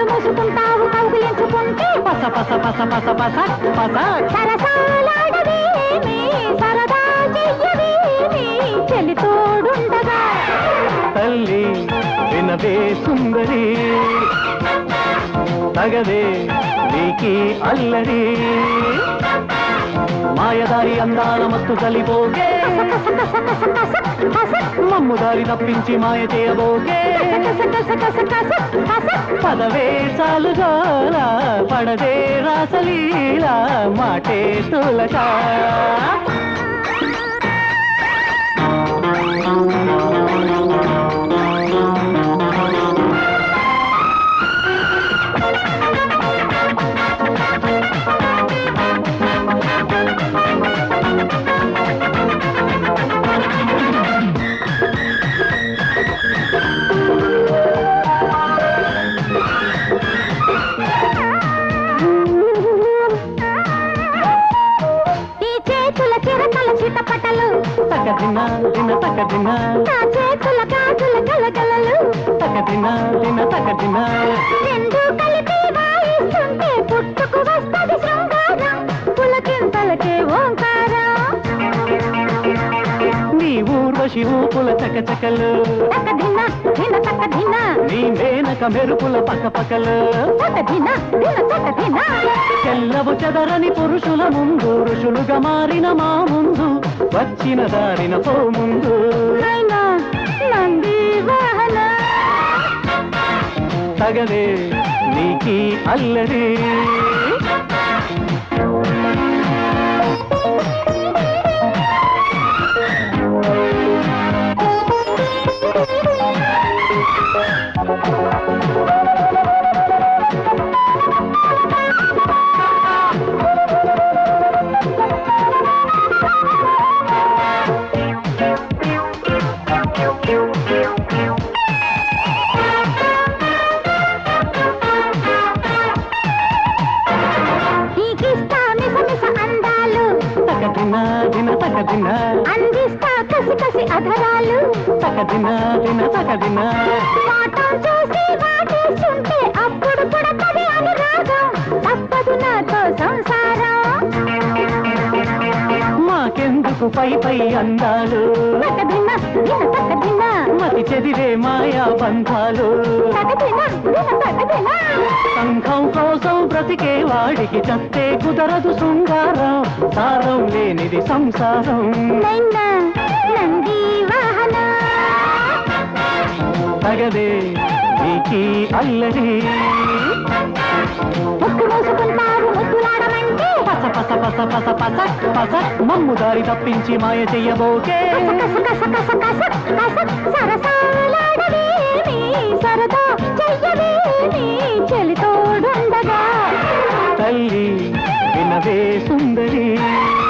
మూసుకుంటావు కౌగిలించుకుంటే పస పస పస పస పస పస సరసాలాడవేమి సరదా చెయ్యవేమి చెలి తోడుండగా తల్లి వినవే సుందరి తగదే నీకి అల్లరి మాయదారి అందాల మత్తు కలిపోగే కస కస కస కస కస మమ్ము దారి తప్పించి మాయ చేయబోగే కస కస కస కస కస పదవే చాలుగోల పడదే రాసలీల మాటే తులక ఈ చేతుల చిరకల చిటపటలు తక దిన దిన తక దిన నా చేతుల గాజుల గలగలలు తక దిన దిన తక దిన రెండు కలిపి వాయిస్తుంటే పుట్టుకు వస్తది శృంగారం పులకింతలకే ఓంకారం నీ ఊర్వశి ఊపుల చక చకలు తక దిన దిన తక దిన నీ మేనక మెరుపుల పక్క పక్కలు తక దిన దిన తక దిన చెల్లవు చెదరని పురుషుల ముందు ఋషులుగా మారిన మా ముందు వచ్చిన దారిన పో ముందు నైనా నంది వాహన తగదే నీకి అల్లరి నీకిస్తా మిస మిస అందాలు తక దిన దిన తక దిన అందిస్తా కసి కసి అధరాలు తక దిన దిన తక దిన వాటం చూసి వాటేస్తుంటే అప్పుడు పుడతది అనురాగం తప్పదు నాతో సంసారం మాకెందుకు పై పై అందాలు తక దిన దిన తక దిన మతి చెదిరే మాయా బంధాలు తక దిన దిన తక దిన సంఘం కోసం బ్రతికే వాడికి చస్తే కుదరదు శృంగారం సారం లేనిది సంసారం నైనా నంది వాహన తగదే నీకి అల్లరి ముక్కు మూసుకుంటారు ముద్దులాడమంటే పస పస పస పస పస పస మమ్ము దారి తప్పించి మాయ చెయ్యబోకే కస కస కస కస కస సరసాలాడవేమి సరదా చెయ్యవేమి చెలి తోడుండగా తల్లి వినవే సుందరి